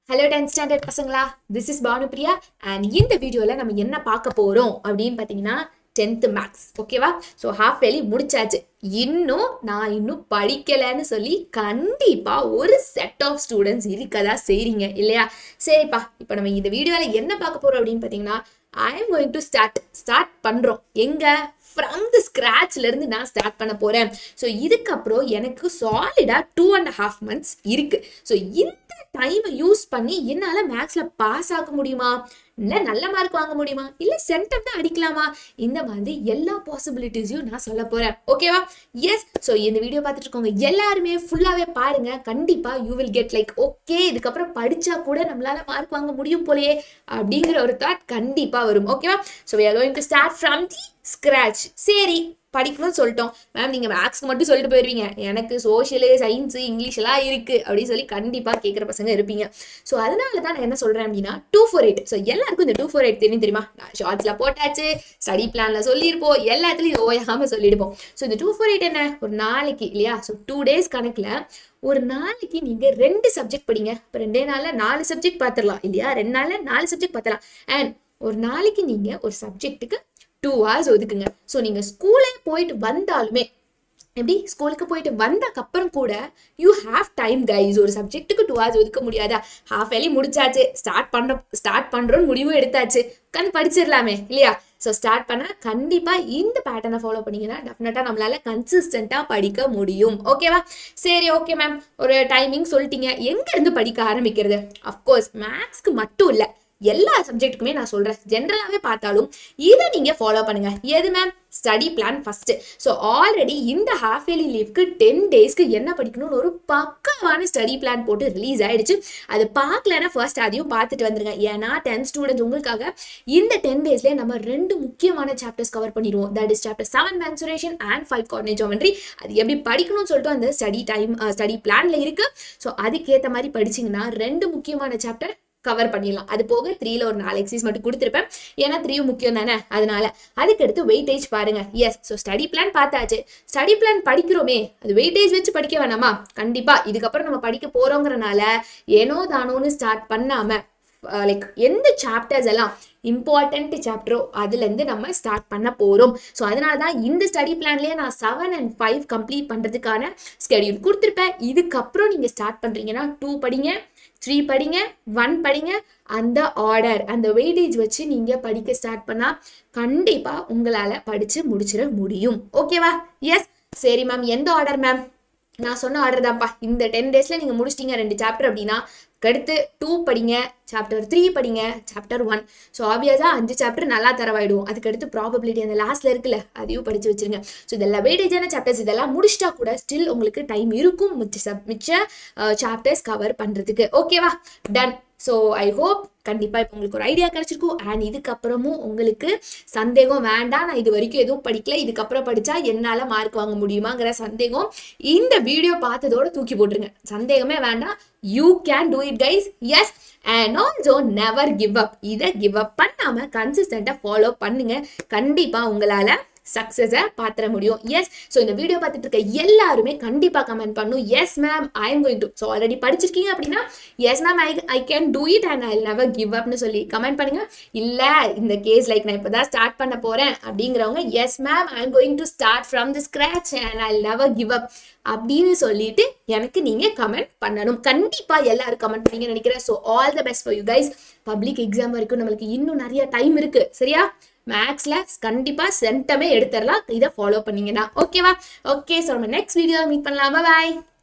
hello tenth standard பசங்களா this is Bhanupriya and இந்த வீடியோவில் நம்ம என்ன பார்க்க போகிறோம் அப்படின்னு பார்த்தீங்கன்னா டென்த்து மேக்ஸ் ஓகேவா ஸோ ஹாஃப் வேலி முடிச்சாச்சு இன்னும் நான் இன்னும் படிக்கலைன்னு சொல்லி கண்டிப்பாக ஒரு செட் ஆஃப் ஸ்டூடெண்ட்ஸ் இருக்கதா செய்றீங்க இல்லையா சரிப்பா இப்போ நம்ம இந்த வீடியோவில் என்ன பார்க்க போகிறோம் அப்படின்னு பார்த்தீங்கன்னா I am going to start start பண்ணுறோம் எங்கே ஃப்ரம் தி ஸ்க்ராட்ச்லேருந்து நான் ஸ்டார்ட் பண்ண போகிறேன் ஸோ இதுக்கப்புறம் எனக்கு சாலிடாக டூ அண்ட் ஹாஃப் மந்த்ஸ் இருக்குது ஸோ இந்த டைமை யூஸ் பண்ணி என்னால் மேக்ஸில் பாஸ் ஆக முடியுமா இல்லை நல்ல மார்க் வாங்க முடியுமா இல்லை சென்டம் தான் அடிக்கலாமா இந்த மாதிரி எல்லா பாசிபிலிட்டிஸையும் நான் சொல்ல போகிறேன் ஓகேவா எஸ் ஸோ இந்த வீடியோ பார்த்துட்டு இருக்கவங்க எல்லாருமே ஃபுல்லாகவே பாருங்க கண்டிப்பாக you will get like okay இதுக்கப்புறம் படித்தா கூட நம்மளால மார்க் வாங்க முடியும் போலயே அப்படிங்கிற ஒரு தாட் கண்டிப்பாக வரும் ஓகேவா so we are going to start from the scratch சரி படிக்கணும்னு சொல்லிட்டோம் மேம் நீங்கள் மேக்ஸ்க்கு மட்டும் சொல்லிட்டு போயிருவீங்க எனக்கு சோஷியலு சயின்ஸு இங்கிலீஷ் எல்லாம் இருக்குது அப்படின்னு சொல்லி கண்டிப்பாக கேட்குற பசங்க இருப்பீங்க ஸோ அதனால தான் நான் என்ன சொல்கிறேன் அப்படின்னா டூ ஃபோர் எயிட் ஸோ எல்லாருக்கும் இந்த டூ ஃபோர் எயிட் தெரியும் தெரியுமா நான் ஷார்ட்ஸில் போட்டாச்சு ஸ்டடி பிளானில் சொல்லியிருப்போம் எல்லாத்துலேயும் ஓயாமல் சொல்லிடுப்போம் ஸோ இந்த டூ ஃபோர் எயிட் என்ன ஒரு நாளைக்கு இல்லையா ஸோ டூ டேஸ் கணக்கில் ஒரு நாளைக்கு நீங்கள் ரெண்டு சப்ஜெக்ட் படிங்க இப்போ ரெண்டே நாளில் நாலு சப்ஜெக்ட் பார்த்துடலாம் இல்லையா ரெண்டு நாளில் நாலு சப்ஜெக்ட் பார்த்துடலாம் அண்ட் ஒரு நாளைக்கு நீங்கள் ஒரு சப்ஜெக்ட்டுக்கு டூ ஹவர்ஸ் ஒதுக்குங்க ஸோ நீங்கள் ஸ்கூலே போயிட்டு வந்தாலுமே எப்படி ஸ்கூலுக்கு போயிட்டு வந்தக்கப்புறம் கூட யூ ஹாவ் டைம் கைஸ் ஒரு சப்ஜெக்ட்டுக்கு டூ ஹவர்ஸ் ஒதுக்க முடியாதா ஹாஃப் வேலி முடிச்சாச்சு ஸ்டார்ட் பண்ண ஸ்டார்ட் பண்ணுறோன்னு முடிவும் எடுத்தாச்சு உட்காந்து படிச்சிடலாமே இல்லையா ஸோ ஸ்டார்ட் பண்ணால் கண்டிப்பாக இந்த பேட்டர்னை ஃபாலோ பண்ணிங்கன்னா டெஃபினட்டாக நம்மளால கன்சிஸ்டண்ட்டாக படிக்க முடியும் ஓகேவா சரி ஓகே மேம் ஒரு டைமிங் சொல்லிட்டீங்க எங்கேருந்து படிக்க ஆரம்பிக்கிறது அஃப்கோர்ஸ் மேக்ஸ்க்கு மட்டும் இல்லை எல்லா சப்ஜெக்ட்டுக்குமே நான் சொல்கிறேன் ஜென்ரலாகவே பார்த்தாலும் இதை நீங்கள் ஃபாலோ பண்ணுங்க எது ma'am study plan first so already இந்த ஹாஃப் இயர்லி லீவ்க்கு டென் டேஸ்க்கு என்ன படிக்கணும்னு ஒரு பக்காவான ஸ்டடி பிளான் போட்டு ரிலீஸ் ஆயிடுச்சு அது பார்க்கலன்னா ஃபர்ஸ்ட் அதையும் பார்த்துட்டு வந்துருங்க ஏன்னா டென் ஸ்டூடெண்ட்ஸ் உங்களுக்காக இந்த டென் டேஸ்லேயே நம்ம ரெண்டு முக்கியமான சாப்டர்ஸ் கவர் பண்ணிடுவோம் that is chapter seven mensuration and five coordinate geometry அது எப்படி படிக்கணும்னு சொல்லிட்டு அந்த ஸ்டடி டைம் ஸ்டடி பிளான்ல இருக்கு ஸோ அதுக்கேற்ற மாதிரி படிச்சிங்கன்னா ரெண்டு முக்கியமான சாப்டர் கவர் பண்ணிடலாம் அது போக த்ரீல ஒரு நாலு எக்ஸசைஸ் மட்டும் கொடுத்துருப்பேன் ஏன்னா த்ரீயும் முக்கியம் தானே அதனால அதுக்கடுத்து வெயிட்டேஜ் பாருங்க எஸ் ஸோ ஸ்டடி பிளான் பார்த்தாச்சு ஸ்டடி பிளான் படிக்கிறோமே அது வெயிட்டேஜ் வச்சு படிக்க வேணாமா கண்டிப்பா இதுக்கப்புறம் நம்ம படிக்க போறோங்கிறனால ஏனோ தானோன்னு ஸ்டார்ட் பண்ணாம லைக் எந்த சாப்டர்ஸ் எல்லாம் இம்பார்ட்டண்ட் சாப்டரோ அதுலேருந்து நம்ம ஸ்டார்ட் பண்ண போகிறோம் ஸோ அதனால தான் இந்த ஸ்டடி பிளான்லேயே நான் செவன் அண்ட் ஃபைவ் கம்ப்ளீட் பண்ணுறதுக்கான ஸ்கெடியூல் கொடுத்துருப்பேன் இதுக்கப்புறம் நீங்கள் ஸ்டார்ட் பண்ணுறீங்கன்னா டூ படிங்க த்ரீ படிங்க ஒன் படிங்க அந்த ஆர்டர் அந்த வெயிட்டேஜ் வச்சு நீங்கள் படிக்க ஸ்டார்ட் பண்ணால் கண்டிப்பாக உங்களால் படித்து முடிச்சிட முடியும் ஓகேவா எஸ் சரி மேம் எந்த ஆர்டர் மேம் நான் சொன்ன ஆர்டர் தான்ப்பா இந்த டென் டேஸில் நீங்கள் முடிச்சிட்டீங்க ரெண்டு சாப்டர் அப்படின்னா அடுத்து டூ படிங்க சாப்டர் த்ரீ படிங்க சாப்டர் ஒன் ஸோ ஆப்வியஸாக அஞ்சு சாப்டர் நல்லா தரவாயிடும் அதுக்கடுத்து ப்ராபபிலிட்டி அந்த லாஸ்ட்டில் இருக்குல்ல அதையும் படித்து வச்சிருங்க ஸோ இதெல்லாம் வெயிட்டேஜான சாப்டர்ஸ் இதெல்லாம் முடிச்சிட்டா கூட ஸ்டில் உங்களுக்கு டைம் இருக்கும் மிச்ச சப் மிச்ச சாப்டர்ஸ் கவர் பண்ணுறதுக்கு ஓகேவா டன் ஸோ ஐ ஹோப் கண்டிப்பாக இப்போ உங்களுக்கு ஒரு ஐடியா கிடச்சிருக்கும் அண்ட் இதுக்கப்புறமும் உங்களுக்கு சந்தேகம் வேண்டாம் நான் இது வரைக்கும் எதுவும் படிக்கல இதுக்கப்புறம் படித்தா என்னால் மார்க் வாங்க முடியுமாங்கிற சந்தேகம் இந்த வீடியோ பார்த்ததோட தூக்கி போட்டுருங்க சந்தேகமே வேண்டாம் you can do it guys yes and also never give up இதை கிவ் அப் பண்ணாமல் கன்சிஸ்டண்ட்டாக ஃபாலோ பண்ணுங்க கண்டிப்பாக உங்களால் சக்ஸஸை பார்த்துட முடியும் எஸ் ஸோ இந்த வீடியோ பார்த்துட்டு இருக்க எல்லாருமே கண்டிப்பாக கமெண்ட் பண்ணும் yes ma'am I am going to so already படிச்சிருக்கீங்க அப்படின்னா yes ma'am I I can do it and I never give அப்னு சொல்லி கமெண்ட் பண்ணுங்க இல்லை இந்த கேஸ் லைக் நான் இப்போ தான் ஸ்டார்ட் பண்ண போகிறேன் அப்படிங்கிறவங்க yes ma'am I am going to start from the scratch and I never give up அப்படின்னு சொல்லிட்டு எனக்கு நீங்கள் கமெண்ட் பண்ணணும் கண்டிப்பாக எல்லாரும் கமெண்ட் பண்ணீங்கன்னு நினைக்கிறேன் so all the best for you guys public exam வரைக்கும் நம்மளுக்கு இன்னும் நிறைய டைம் இருக்குது சரியா மேக்ஸில் கண்டிப்பாக சென்டமே எடுத்துடலாம் இதை ஃபாலோ பண்ணீங்கன்னா ஓகேவா ஓகே ஸோ நம்ம நெக்ஸ்ட் வீடியோ மீட் பண்ணலாமா பாய்